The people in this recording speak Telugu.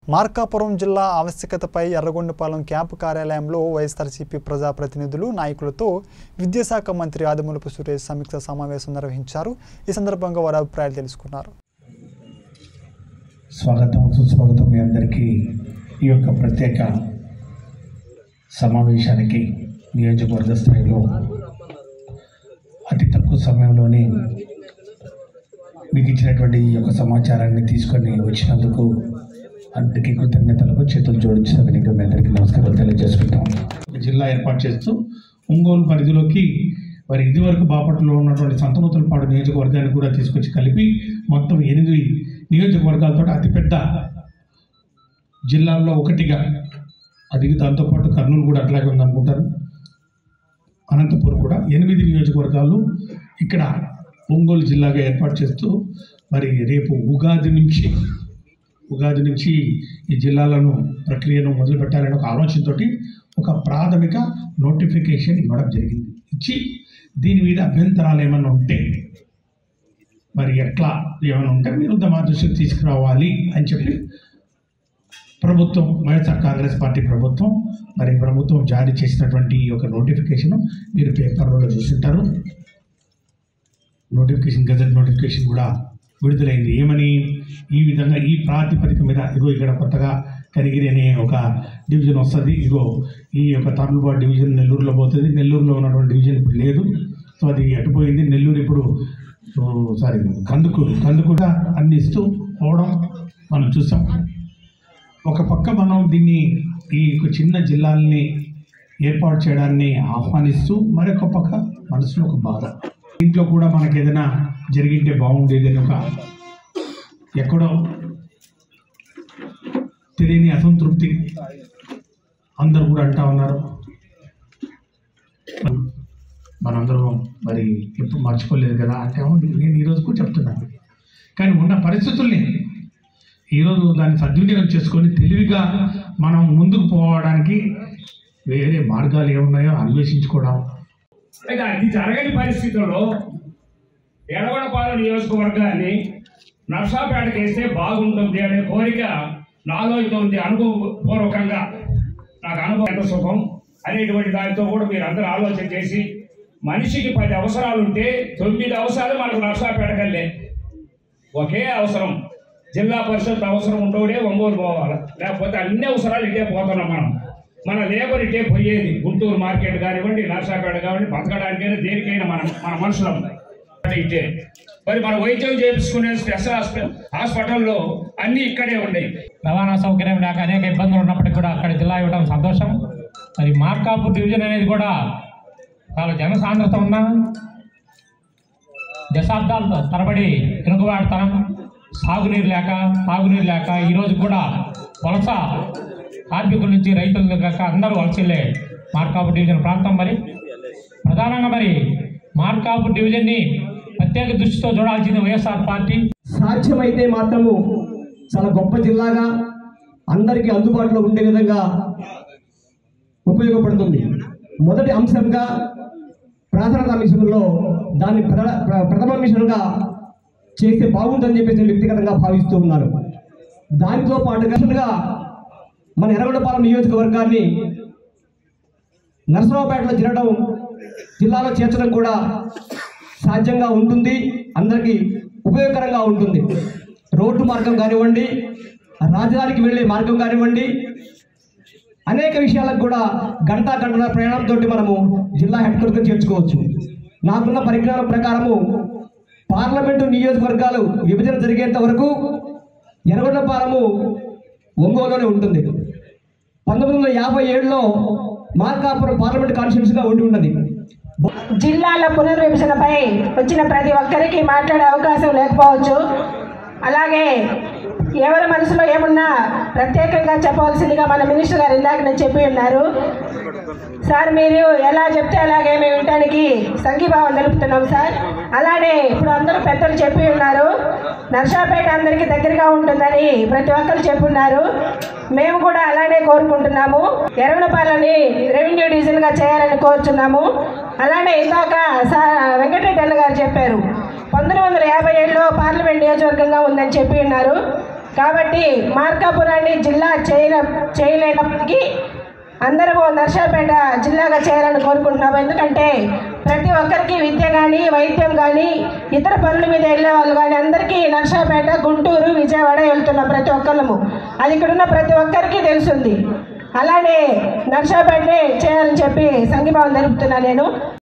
మార్కాపురం జిల్లా ఆవశ్యకతపై ఎర్రగొండపాలెం క్యాంపు కార్యాలయంలో వైఎస్ఆర్సీపీ ప్రజాప్రతినిధులు నాయకులతో విద్యాశాఖ మంత్రి ఆదిమూలపు సురేష్ సమీక్ష సమావేశం నిర్వహించారు ఈ సందర్భంగా వారి అభిప్రాయాలు తెలుసుకున్నారు స్వాగతం సుస్వాగతం మీ అందరికీ ఈ యొక్క ప్రత్యేక సమావేశానికి నియోజకవర్గ స్థాయిలో అతి తక్కువ సమయంలోనే మీకు ఇచ్చినటువంటి ఈ యొక్క సమాచారాన్ని తీసుకొని వచ్చినందుకు అందరికీ కృతజ్ఞతలకు చేతులు జోడించినందుకు మీ అందరికీ నమస్కారాలు తెలియజేసుకుంటాం జిల్లా ఏర్పాటు చేస్తూ ఒంగోలు పరిధిలోకి మరి ఇదివరకు బాపట్లలో ఉన్నటువంటి సంతనూతలపాడు నియోజకవర్గాన్ని కూడా తీసుకొచ్చి కలిపి మొత్తం ఎనిమిది నియోజకవర్గాలతో అతిపెద్ద జిల్లాల్లో ఒకటిగా అది దాంతోపాటు కర్నూలు కూడా అట్లాగే ఉందనుకుంటారు అనంతపురం కూడా ఎనిమిది నియోజకవర్గాలు ఇక్కడ ఒంగోలు జిల్లాగా ఏర్పాటు చేస్తూ మరి రేపు ఉగాది నుంచి ఉగాది నుంచి ఈ జిల్లాలను ప్రక్రియను మొదలు పెట్టాలనే ఒక ఆలోచనతోటి ఒక ప్రాథమిక నోటిఫికేషన్ ఇవ్వడం జరిగింది ఇచ్చి దీని మీద అభ్యంతరాలు ఏమైనా ఉంటే మరి ఎట్లా ఏమైనా ఉంటే మీరు మా దృష్టికి తీసుకురావాలి అని చెప్పి ప్రభుత్వం వైఎస్ఆర్ కాంగ్రెస్ పార్టీ ప్రభుత్వం మరి ప్రభుత్వం జారీ చేసినటువంటి ఈ యొక్క నోటిఫికేషన్ మీరు పేపర్లో చూస్తుంటారు నోటిఫికేషన్ గజెట్ నోటిఫికేషన్ కూడా విడుదలైంది ఏమని ఈ విధంగా ఈ ప్రాతిపదిక మీద ఇగో ఇక్కడ కొత్తగా కనిగిరి అనే ఒక డివిజన్ వస్తుంది ఇగో ఈ యొక్క తర్లుబాటు డివిజన్ నెల్లూరులో పోతుంది నెల్లూరులో ఉన్నటువంటి డివిజన్ ఇప్పుడు లేదు సో అది అటుపోయింది నెల్లూరు ఇప్పుడు సారీ కందుకూరు కందుకూరు అన్ని ఇస్తూ పోవడం మనం చూసాం ఒక పక్క మనం దీన్ని ఈ ఒక చిన్న జిల్లాల్ని ఏర్పాటు చేయడాన్ని ఆహ్వానిస్తూ మరొక పక్క మనసులో ఒక బాధ ఇంట్లో కూడా మనకి ఏదైనా జరిగింటే బాగుండేది అని ఒక ఎక్కడో తెలియని అసంతృప్తి అందరూ కూడా అంటా ఉన్నారు మనందరం మరి ఎప్పుడు మర్చిపోలేదు కదా అంటే అవును, నేను ఈరోజు కూడా చెప్తున్నాను కానీ ఉన్న పరిస్థితుల్ని ఈరోజు దాన్ని సద్వినియోగం చేసుకొని తెలివిగా మనం ముందుకు పోవడానికి వేరే మార్గాలు ఏమున్నాయో అన్వేషించుకోవడం ఇక అది జరగని పరిస్థితుల్లో ఎడగొండపాలెం నియోజకవర్గాన్ని నర్సాపేటకి వేస్తే బాగుంటుంది అనే కోరిక నాలో అయితే ఉంది అనుభవపూర్వకంగా నాకు అనుభవం ఎంత సుఖం అనేటువంటి దానితో కూడా మీరు అందరూ ఆలోచన చేసి మనిషికి పది అవసరాలు ఉంటే తొమ్మిది అవసరాలు మనకు నర్సాపేటకెళ్ళే ఒకే అవసరం జిల్లా పరిషత్ అవసరం ఉండవుడే ఒంగోలు పోవాలి లేకపోతే అన్ని అవసరాలు ఇటే పోతున్నాం మనం మన లేబర్ ఇటే పోయేది గుంటూరు మార్కెట్ కానివ్వండి నర్సాపేట కానివ్వండి బతకడానికైనా దేనికైనా మన మన మనుషులం ఇటే మరి మన వైద్యం చేయించుకునే స్పెషల్ హాస్పిటల్ హాస్పిటల్లో అన్ని ఇక్కడే ఉన్నాయి రవాణా సౌకర్యం లేక అనేక ఇబ్బందులు ఉన్నప్పటికీ కూడా అక్కడ జిల్లా ఇవ్వడం సంతోషం మరి మార్కాపూర్ డివిజన్ అనేది కూడా చాలా జనసాంద్రత ఉన్న దశాబ్దాల తరబడి తిరుగుబాటుతనం సాగునీరు లేక తాగునీరు లేక ఈరోజు కూడా వలస కార్మికుల నుంచి రైతుల దాకా అందరూ వలసలే మార్కాపూర్ డివిజన్ ప్రాంతం మరి ప్రధానంగా మరి మార్కాపూర్ డివిజన్ని ప్రత్యేక దృష్టితో చూడాల్సింది వైఎస్ఆర్ పార్టీ సాధ్యమైతే మాత్రము చాలా గొప్ప జిల్లాగా అందరికీ అందుబాటులో ఉండే విధంగా ఉపయోగపడుతుంది మొదటి అంశంగా ప్రాధాన్యత మిషన్లో దాన్ని ప్ర- ప్ర- ప్రథమ మిషన్గా చేస్తే బాగుంటుందని చెప్పేసి నేను వ్యక్తిగతంగా భావిస్తూ ఉన్నాను దానితో పాటుగా మన ఎర్రగొండపాలెం నియోజకవర్గాన్ని నరసరావుపేటలో చేరడం జిల్లాలో చేర్చడం కూడా సాధ్యంగా ఉంటుంది అందరికీ ఉపయోగకరంగా ఉంటుంది రోడ్డు మార్గం కానివ్వండి రాజధానికి వెళ్ళే మార్గం కానివ్వండి అనేక విషయాలకు కూడా గంట గంటల ప్రయాణంతో మనము జిల్లా హెడ్ క్వార్టర్ చేర్చుకోవచ్చు నాకున్న పరిజ్ఞానం ప్రకారము పార్లమెంటు నియోజకవర్గాలు విభజన జరిగేంత వరకు ఎర్రగొండపాలెము ఒంగోలులోనే ఉంటుంది పంతొమ్మిది వందల యాభై ఏడులో మార్కాపురం పార్లమెంట్ కాన్స్టిట్యూన్సీగా ఉండి ఉన్నది జిల్లాల పునర్విభజనపై వచ్చిన ప్రతి ఒక్కరికి మాట్లాడే అవకాశం లేకపోవచ్చు అలాగే ఎవరి మనసులో ఏమున్నా ప్రత్యేకంగా చెప్పవలసిందిగా మన మినిస్టర్ గారు ఇందాక నేను చెప్పి ఉన్నారు సార్ మీరు ఎలా చెప్తే అలాగే మేము వినటానికి సంఘీభావం తెలుపుతున్నాం సార్ అలానే ఇప్పుడు అందరూ పెద్దలు చెప్పి ఉన్నారు నర్సాపేట అందరికీ దగ్గరగా ఉంటుందని ప్రతి ఒక్కరు చెప్పున్నారు మేము కూడా అలానే కోరుకుంటున్నాము ఎర్రనపాలని రెవెన్యూ డివిజన్గా చేయాలని కోరుచున్నాము అలానే ఇందాక సా వెంకటరెడ్డి అన్న గారు చెప్పారు పంతొమ్మిది వందల యాభై ఏడులో పార్లమెంట్ నియోజకవర్గంగా ఉందని చెప్పి ఉన్నారు కాబట్టి మార్కాపురాన్ని జిల్లా చేయలే చేయలేనప్పటికీ అందరము నర్సాపేట జిల్లాగా చేయాలని కోరుకుంటున్నాము ఎందుకంటే ప్రతి ఒక్కరికి విద్య కానీ వైద్యం కానీ ఇతర పనుల మీద వెళ్ళే వాళ్ళు కానీ అందరికీ నర్సాపేట గుంటూరు విజయవాడ వెళ్తున్నాం ప్రతి ఒక్కళ్ళము అది ఇక్కడున్న ప్రతి ఒక్కరికి తెలుసుంది అలానే నర్సాపేటనే చేయాలని చెప్పి సంఘీభావం జరుపుతున్నా నేను